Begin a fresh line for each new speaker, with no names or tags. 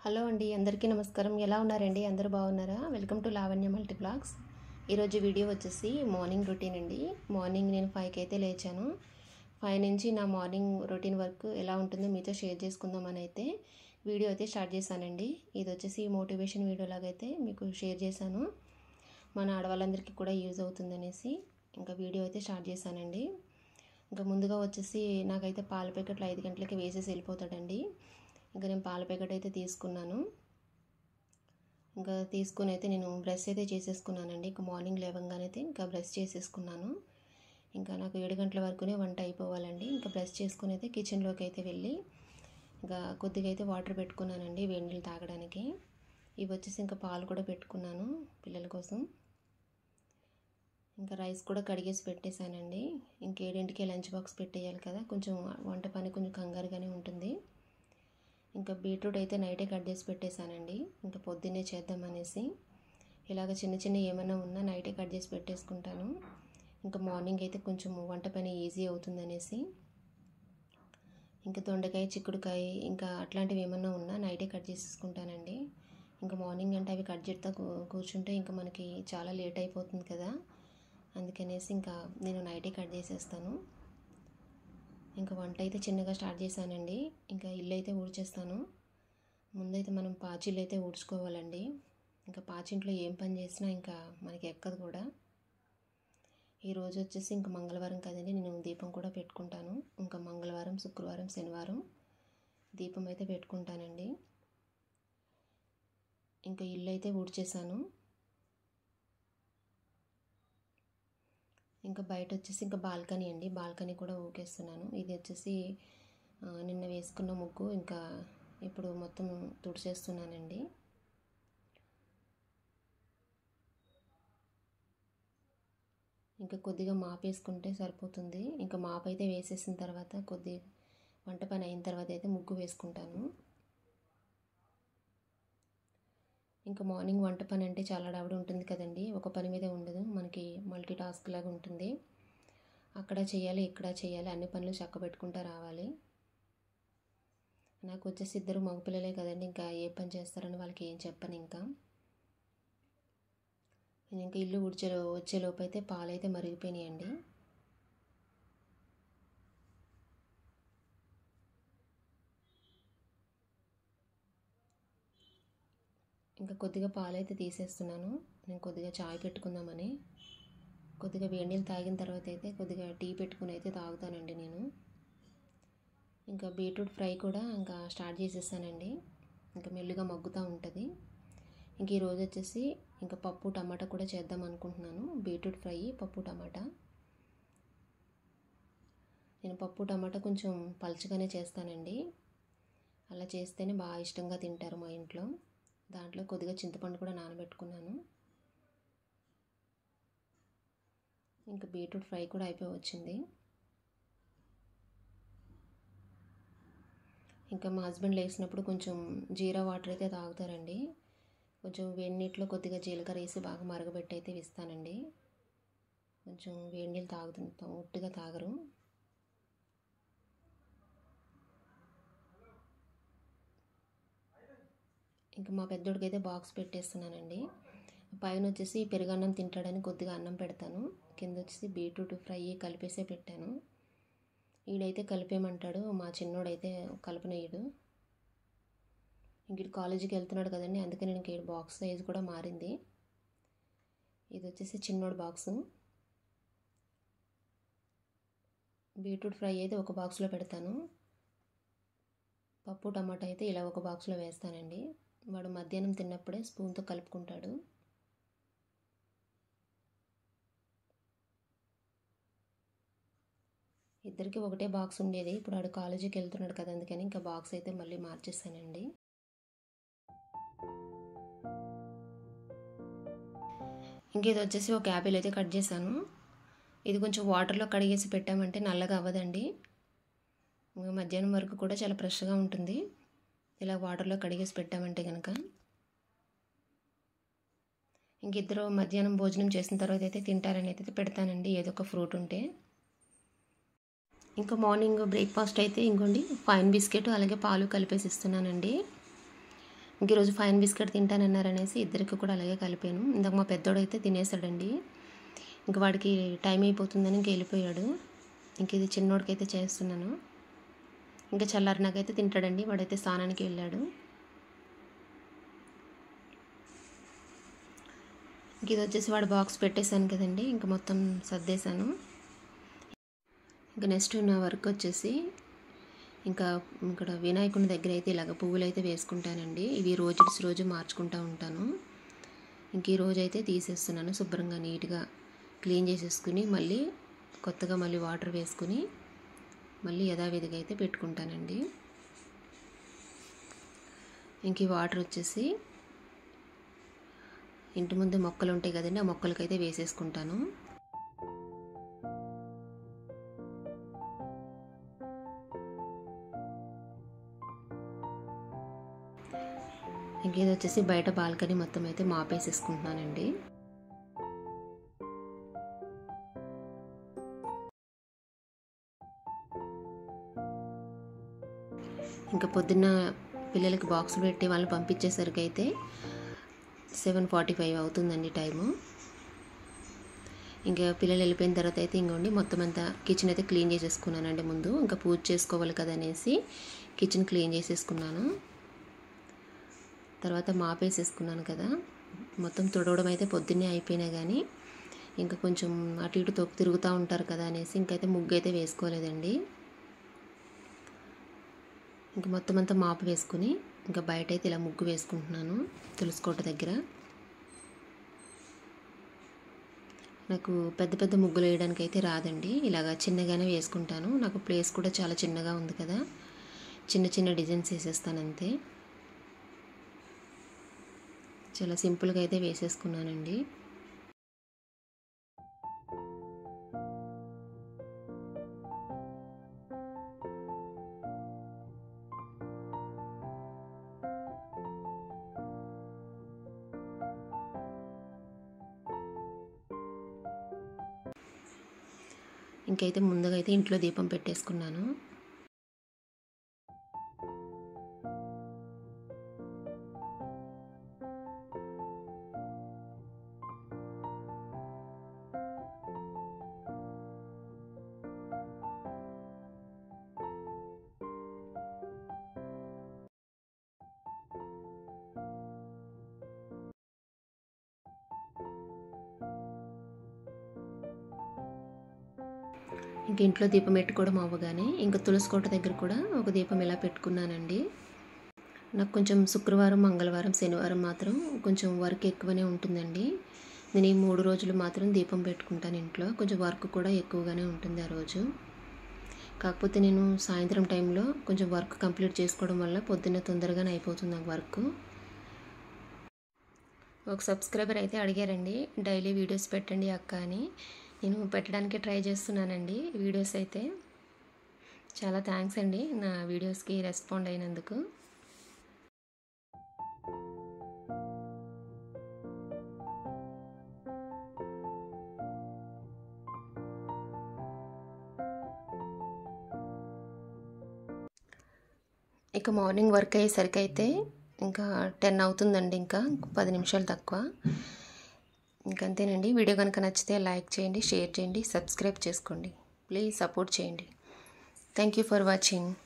hello అండి అందరికీ నమస్కారం ఎలా ఉన్నారండి అందరూ బాగున్నారా welcome to Lavanya multi blogs ఈరోజు వీడియో వచ్చేసి మార్నింగ్ రొటీన్ అండి మార్నింగ్ నేను ఫైవ్కి అయితే లేచాను ఫైవ్ నుంచి నా మార్నింగ్ రొటీన్ వర్క్ ఎలా ఉంటుందో మీతో షేర్ చేసుకుందామని అయితే వీడియో అయితే స్టార్ట్ చేశానండి ఇది వచ్చేసి మోటివేషన్ వీడియో లాగైతే మీకు షేర్ చేశాను మన ఆడవాళ్ళందరికీ కూడా యూజ్ అవుతుందనేసి ఇంకా వీడియో అయితే స్టార్ట్ చేశానండి ఇంకా ముందుగా వచ్చేసి నాకైతే పాల ప్యాకెట్లు ఐదు గంటలకి వేసేసి వెళ్ళిపోతాడండి ఇంకా నేను పాల ప్యాకెట్ అయితే తీసుకున్నాను ఇంకా తీసుకుని అయితే నేను బ్రష్ అయితే చేసేసుకున్నానండి ఇంకా మార్నింగ్ లేవగానే అయితే ఇంకా బ్రష్ చేసేసుకున్నాను ఇంకా నాకు ఏడు గంటల వరకునే వంట అయిపోవాలండి ఇంకా బ్రష్ చేసుకుని అయితే కిచెన్లోకి అయితే వెళ్ళి ఇంకా కొద్దిగా అయితే వాటర్ పెట్టుకున్నానండి వేడి నీళ్ళు తాగడానికి ఇవి వచ్చేసి ఇంకా పాలు కూడా పెట్టుకున్నాను పిల్లల కోసం ఇంకా రైస్ కూడా కడిగేసి పెట్టేశానండి ఇంకేడింటికి లంచ్ బాక్స్ పెట్టేయాలి కదా కొంచెం వంట పని కొంచెం కంగారుగానే ఉంటుంది ఇంకా బీట్రూట్ అయితే నైటే కట్ చేసి పెట్టేశానండి ఇంకా పొద్దున్నే చేద్దామనేసి ఇలాగ చిన్న చిన్న ఏమైనా ఉన్నా నైటే కట్ చేసి పెట్టేసుకుంటాను ఇంకా మార్నింగ్ అయితే కొంచెం వంట పని ఈజీ అవుతుందనేసి ఇంకా దొండకాయ చిక్కుడుకాయ ఇంకా అట్లాంటివి ఏమన్నా ఉన్నా నైటే కట్ చేసేసుకుంటానండి ఇంకా మార్నింగ్ అంటే అవి కట్ చేస్తా కూర్చుంటే ఇంకా మనకి చాలా లేట్ అయిపోతుంది కదా అందుకనేసి ఇంకా నేను నైటే కట్ చేసేస్తాను ఇంకా వంట అయితే చిన్నగా స్టార్ట్ చేశానండి ఇంకా ఇల్లు అయితే ఊడ్చేస్తాను ముందైతే మనం పాచిళ్ళు అయితే ఊడ్చుకోవాలండి ఇంకా పాచింట్లో ఏం పని చేసినా ఇంకా మనకి ఎక్కదు కూడా ఈరోజు వచ్చేసి ఇంకా మంగళవారం కదండి నేను దీపం కూడా పెట్టుకుంటాను ఇంకా మంగళవారం శుక్రవారం శనివారం దీపం అయితే పెట్టుకుంటానండి ఇంకా ఇల్లు అయితే ఊడ్చేసాను ఇంకా బయట వచ్చేసి ఇంకా బాల్కనీ అండి బాల్కనీ కూడా ఊకేస్తున్నాను ఇది వచ్చేసి నిన్న వేసుకున్న ముగ్గు ఇంకా ఇప్పుడు మొత్తం తుడిచేస్తున్నానండి ఇంకా కొద్దిగా మాప్ వేసుకుంటే సరిపోతుంది ఇంకా మాప్ అయితే వేసేసిన తర్వాత కొద్ది వంట పని అయిన తర్వాత అయితే ముగ్గు వేసుకుంటాను ఇంకా మార్నింగ్ వంట పని అంటే చాలా డౌడ్ ఉంటుంది కదండి ఒక పని మీద ఉండదు మనకి మల్టీ టాస్క్ లాగా ఉంటుంది అక్కడ చేయాలి ఇక్కడ చేయాలి అన్ని పనులు చక్క పెట్టుకుంటూ రావాలి నాకు వచ్చేసి ఇద్దరు మగపిల్లలే కదండి ఇంకా ఏ పని చేస్తారని వాళ్ళకి ఏం చెప్పను ఇంకా ఇంకా ఇల్లు ఉడిచే వచ్చేలోపు అయితే పాలైతే మరిగిపోయినాయండి ఇంకా కొద్దిగా పాలైతే తీసేస్తున్నాను నేను కొద్దిగా చాయ్ పెట్టుకుందామని కొద్దిగా వేడి నీళ్ళు తాగిన తర్వాత అయితే కొద్దిగా టీ పెట్టుకుని అయితే తాగుతానండి నేను ఇంకా బీట్రూట్ ఫ్రై కూడా ఇంకా స్టార్ట్ చేసేసానండి ఇంకా మెల్లుగా మగ్గుతూ ఉంటుంది ఇంక ఈరోజు వచ్చేసి ఇంకా పప్పు టమాటా కూడా చేద్దాం అనుకుంటున్నాను బీట్రూట్ ఫ్రై పప్పు టమాటా నేను పప్పు టమాటా కొంచెం పలుచగానే చేస్తానండి అలా చేస్తేనే బాగా ఇష్టంగా తింటారు మా ఇంట్లో దాంట్లో కొద్దిగా చింతపండు కూడా నానబెట్టుకున్నాను ఇంకా బీట్రూట్ ఫ్రై కూడా అయిపోయి వచ్చింది ఇంకా మా హస్బెండ్ లేచినప్పుడు కొంచెం జీరా వాటర్ అయితే తాగుతారండి కొంచెం వేడి నీటిలో కొద్దిగా జీలకర్ర వేసి బాగా మరగబెట్టి అయితే ఇస్తానండి కొంచెం వేడి నీళ్ళు తాగుతుంటాం ఉట్టుగా తాగరు ఇంకా మా పెద్దోడికి అయితే బాక్స్ పెట్టేస్తున్నానండి పైన వచ్చేసి పెరుగన్నం తింటాడని కొద్దిగా అన్నం పెడతాను కింద వచ్చేసి బీట్రూట్ ఫ్రై కలిపేసే పెట్టాను ఈడైతే కలిపేయమంటాడు మా చిన్నోడైతే కలపనేయడు ఇంక కాలేజీకి వెళ్తున్నాడు కదండి అందుకని నేను ఈ బాక్స్ సైజ్ కూడా మారింది ఇది వచ్చేసి చిన్నోడు బాక్సు బీట్రూట్ ఫ్రై అయితే ఒక బాక్స్లో పెడతాను పప్పు టమాటా అయితే ఇలా ఒక బాక్స్లో వేస్తానండి వాడు మధ్యాహ్నం తిన్నప్పుడే స్పూన్తో కలుపుకుంటాడు ఇద్దరికి ఒకటే బాక్స్ ఉండేది ఇప్పుడు వాడు కాలేజీకి వెళ్తున్నాడు కదా అందుకని ఇంకా బాక్స్ అయితే మళ్ళీ మార్చేస్తానండి ఇంక ఇది వచ్చేసి ఒక యాపిల్ అయితే కట్ చేశాను ఇది కొంచెం వాటర్లో కడిగేసి పెట్టామంటే నల్లగా అవ్వదండి మధ్యాహ్నం వరకు కూడా చాలా ఫ్రెష్గా ఉంటుంది ఇలా వాటర్లో కడిగేసి పెట్టామంటే కనుక ఇంకిద్దరు మధ్యాహ్నం భోజనం చేసిన తర్వాత అయితే తింటారని అయితే పెడతానండి ఏదో ఒక ఫ్రూట్ ఉంటే ఇంకా మార్నింగ్ బ్రేక్ఫాస్ట్ అయితే ఇంకోండి ఫైన్ బిస్కెట్ అలాగే పాలు కలిపేసి ఇస్తున్నానండి ఇంక ఈరోజు ఫైన్ బిస్కెట్ తింటానన్నారనేసి ఇద్దరికి కూడా అలాగే కలిపాను ఇందాక మా పెద్దోడైతే తినేసాడండి ఇంక వాడికి టైం అయిపోతుందని ఇంక వెళ్ళిపోయాడు ఇంక ఇది చిన్నోడికైతే చేస్తున్నాను ఇంకా చల్లారినాకైతే తింటాడండి వాడైతే స్నానానికి వెళ్ళాడు ఇంక ఇది వచ్చేసి వాడు బాక్స్ పెట్టేశాను కదండి ఇంకా మొత్తం సర్దేశాను ఇంకా నెక్స్ట్ నా వర్క్ వచ్చేసి ఇంకా ఇక్కడ వినాయకుని దగ్గర అయితే ఇలాగ పువ్వులు అయితే వేసుకుంటానండి ఇవి రోజు రోజు మార్చుకుంటూ ఉంటాను ఇంక ఈ రోజు అయితే తీసేస్తున్నాను శుభ్రంగా నీట్గా క్లీన్ చేసేసుకుని మళ్ళీ కొత్తగా మళ్ళీ వాటర్ వేసుకుని మళ్ళీ యథావిధిగా అయితే పెట్టుకుంటానండి ఇంక ఈ వాటర్ వచ్చేసి ఇంటి ముందు మొక్కలు ఉంటాయి కదండి ఆ మొక్కలకైతే వేసేసుకుంటాను ఇంకేది వచ్చేసి బయట బాల్కనీ మొత్తం అయితే మాపేసేసుకుంటున్నానండి ఇంకా పొద్దున్న పిల్లలకి బాక్స్ పెట్టి వాళ్ళు పంపించేసరికి అయితే సెవెన్ ఫార్టీ ఫైవ్ అవుతుందండి టైము ఇంకా పిల్లలు వెళ్ళిపోయిన తర్వాత అయితే ఇంకోండి మొత్తం అంతా కిచెన్ అయితే క్లీన్ చేసేసుకున్నానండి ముందు ఇంకా పూజ చేసుకోవాలి కదా అనేసి కిచెన్ క్లీన్ చేసేసుకున్నాను తర్వాత మాపేసేసుకున్నాను కదా మొత్తం తుడవడం అయితే పొద్దున్నే అయిపోయినా కానీ ఇంకా కొంచెం అటు ఇటు తొక్కు తిరుగుతూ ఉంటారు కదా అనేసి ఇంకైతే ముగ్గు అయితే వేసుకోలేదండి ఇంక మొత్తం అంతా మాపు వేసుకుని ఇంకా బయట అయితే ఇలా ముగ్గు వేసుకుంటున్నాను తులసికోట దగ్గర నాకు పెద్ద పెద్ద ముగ్గులు వేయడానికి అయితే రాదండి ఇలాగా చిన్నగానే వేసుకుంటాను నాకు ప్లేస్ కూడా చాలా చిన్నగా ఉంది కదా చిన్న చిన్న డిజైన్స్ వేసేస్తాను అంతే చాలా సింపుల్గా అయితే వేసేసుకున్నానండి ఇంకైతే ముందుగా అయితే ఇంట్లో దీపం పెట్టేసుకున్నాను ఇంక ఇంట్లో దీపం పెట్టుకోవడం అవ్వగానే ఇంకా తులసి కోట దగ్గర కూడా ఒక దీపం ఇలా పెట్టుకున్నానండి నాకు కొంచెం శుక్రవారం మంగళవారం శనివారం మాత్రం కొంచెం వర్క్ ఎక్కువనే ఉంటుందండి నేను ఈ మూడు రోజులు మాత్రం దీపం పెట్టుకుంటాను ఇంట్లో కొంచెం వర్క్ కూడా ఎక్కువగానే ఉంటుంది ఆ రోజు కాకపోతే నేను సాయంత్రం టైంలో కొంచెం వర్క్ కంప్లీట్ చేసుకోవడం వల్ల పొద్దున్న తొందరగానే అయిపోతుంది నాకు వర్క్ ఒక సబ్స్క్రైబర్ అయితే అడిగారండి డైలీ వీడియోస్ పెట్టండి అక్క అని నేను పెట్టడానికి ట్రై చేస్తున్నానండి వీడియోస్ అయితే చాలా థ్యాంక్స్ అండి నా వీడియోస్కి రెస్పాండ్ అయినందుకు ఇక మార్నింగ్ వర్క్ అయ్యేసరికి అయితే ఇంకా టెన్ అవుతుందండి ఇంకా పది నిమిషాలు తక్కువ ఇంకంతేనండి వీడియో కనుక నచ్చితే లైక్ చేయండి షేర్ చేయండి సబ్స్క్రైబ్ చేసుకోండి ప్లీజ్ సపోర్ట్ చేయండి థ్యాంక్ యూ ఫర్ వాచింగ్